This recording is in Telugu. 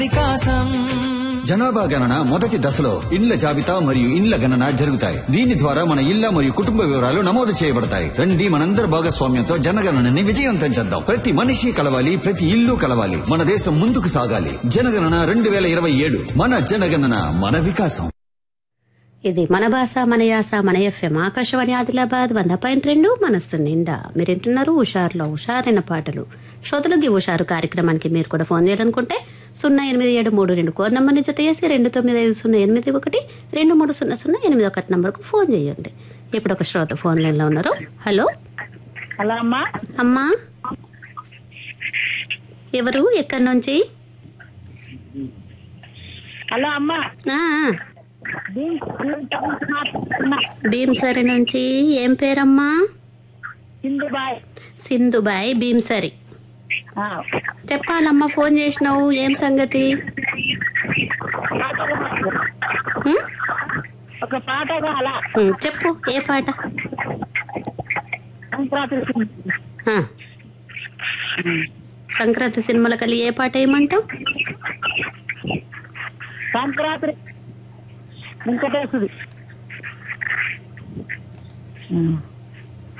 వికాసం జనాభా గణన మొదటి దశలో ఇండ్ల జాబితా మరియు ఇండ్ల గణన జరుగుతాయి దీని ద్వారా మన ఇళ్ల మరియు కుటుంబ వివరాలు నమోదు చేయబడతాయి రండి మనందరి భాగస్వామ్యంతో జనగణనని విజయవంతం చేద్దాం ప్రతి మనిషి కలవాలి ప్రతి ఇల్లు కలవాలి మన దేశం ముందుకు సాగాలి జనగణన రెండు వేల ఇరవై ఏడు మన జనగణన మన వికాసం ఇది మన భాష మన యాస మన ఎఫ్ఎం ఆకాశవాణి ఆదిలాబాద్ వంద పాయింట్ రెండు మనస్సు నిండా మీరు వింటున్నారు హుషారులో హుషారైన పాటలు శ్రోతలకి హుషారు కార్యక్రమానికి మీరు కూడా ఫోన్ చేయాలనుకుంటే సున్నా ఎనిమిది ఏడు మూడు రెండు కోర్ నంబర్ని జత చేసి రెండు తొమ్మిది ఐదు సున్నా ఎనిమిది ఒకటి రెండు మూడు సున్నా సున్నా ఎనిమిది ఒకటి నంబర్కు ఫోన్ చేయండి ఇప్పుడు ఒక శ్రోత ఫోన్ లైన్లో ఉన్నారు హలో హలో అమ్మా అమ్మా ఎవరు ఎక్కడి నుంచి హలో అమ్మా ఆ, దీని గురించి మాట్లాడుతున్నా. భీంసరి నుంచి ఏం పేరమ్మా సింధుబాయ్ సింధుబాయ్ భీంసరి ఆ, చెప్పాలమ్మా ఫోన్ చేసినావు ఏం సంగతి ఉం? ఒక పాట కావాలా ఉం, చెప్పు ఏ పాట సంక్రాంతి సినిమా. ఆ. సంక్రాంతి సినిమాల కలిగి ఏ పాట ఏమంటావు సంక్రాంతి వెంకటేశ్వరి ఉమ్.